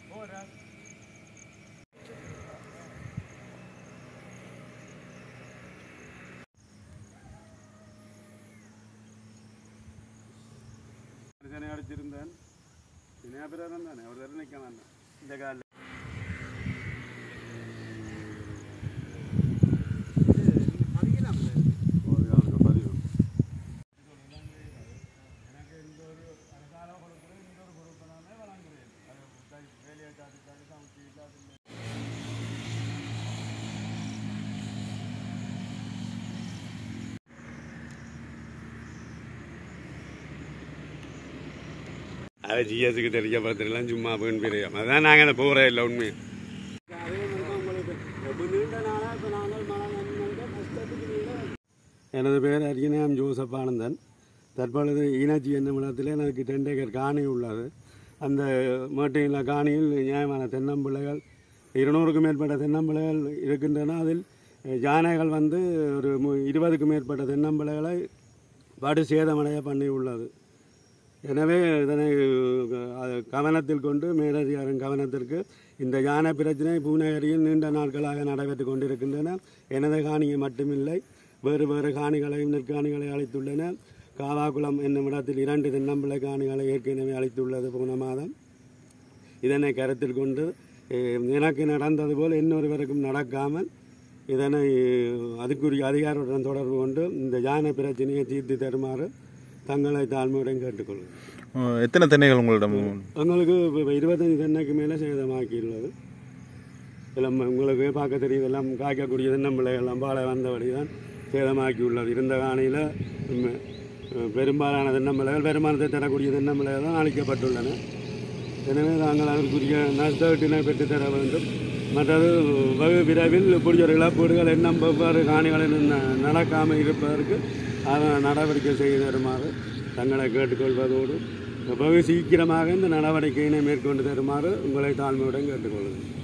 மனுஷனை அடிச்சிருந்தேன் விநாயகரம் தானே ஒரு தடவை நிற்க வேண்டாம் இந்த காலில் ஒரு காலுக்கு பதிவு எனக்கு இந்த ஒரு அரசால கொடுக்குற இந்த ஒரு பொறுப்பு நானே வழங்குறேன் அது வேலையை காட்டி காட்டி சமைச்சு காட்டி அது ஜிஎஸ்க்கு தெரியப்படுத்தலாம் சும்மா போயின்னு பிரியம் அதான் நாங்கள் அந்த போகிற இல்லை உண்மை எனது பேர் அரியநாம் ஜோசப் ஆனந்தன் தற்பொழுது ஈனாச்சி என்னும் இடத்தில் எனக்கு டென் ஏக்கர் காணி உள்ளது அந்த மேட்டையில் காணியில் நியாயமான தென்னம்பிள்ளைகள் இருநூறுக்கும் மேற்பட்ட தென்னம்பிள்ளைகள் இருக்கின்றன அதில் யானைகள் வந்து ஒரு மு- இருபதுக்கும் மேற்பட்ட தென்னம்பிள்ளைகளை படு சேதமடைய பண்ணி உள்ளது எனவே இதனை அஹ், கவனத்தில் கொண்டு மேலதிகாரின் கவனத்திற்கு இந்த யானை பிரச்சனை பூநகரியில் நீண்ட நாட்களாக நடைபெற்று கொண்டிருக்கின்றன எனது காணியை மட்டுமில்லை வேறு வேறு காணிகளையும் நெற்காணிகளை அளித்துள்ளன காவாக்குளம் என்னும் இடத்தில் இரண்டு தென்னம்பிள்ளை காணிகளை ஏற்கனவே அளித்துள்ளது போன மாதம் இதனை கருத்தில் கொண்டு அஹ், எனக்கு நடந்தது போல் இன்னொருவருக்கும் நடக்காமல் இதனை அஹ், அதுக்குரிய அதிகாரியுடன் தொடர்பு கொண்டு இந்த யானை பிரச்சனையை தீர்த்து தருமாறு தங்களை தாழ்மையுடன் கேட்டுக்கொள்கிறேன் அஹ் எத்தனை தென்னைகள் உங்களிடம் எங்களுக்கு இப்போ இருபத்தஞ்சி தென்னைக்கு மேலே சேதமாக்கியுள்ளது எல்லாம் உங்களுக்கு பார்க்க தெரியுது எல்லாம் காய்க்கக்கூடிய தென்னம்பிள்ளை எல்லாம் பாலை வந்தபடி தான் சேதமாக்கி உள்ளது இருந்த காணியில் பெரும்பாலான தென்னம்பிள்ளைகள் வருமானத்தை தரக்கூடிய தென்னம்பிள்ளைகள் தான் அளிக்கப்பட்டுள்ளன எனவே நாங்கள் அதற்குரிய நஷ்டத்தினை பெற்றுத்தர வேண்டும் மற்றது வெகு விரைவில் இப்படி ஒரு இழப்பீடுகள் இன்னும் வெவ்வேறு காணிகளில் ந- நடக்காமல் இருப்பதற்கு அதை நடவடிக்கை செய்து தருமாறு தங்களை கேட்டுக்கொள்வதோடு வெகு சீக்கிரமாக இந்த நடவடிக்கையினை மேற்கொண்டு தருமாறு உங்களை தாழ்மையுடன் கேட்டுக்கொள்கிறேன்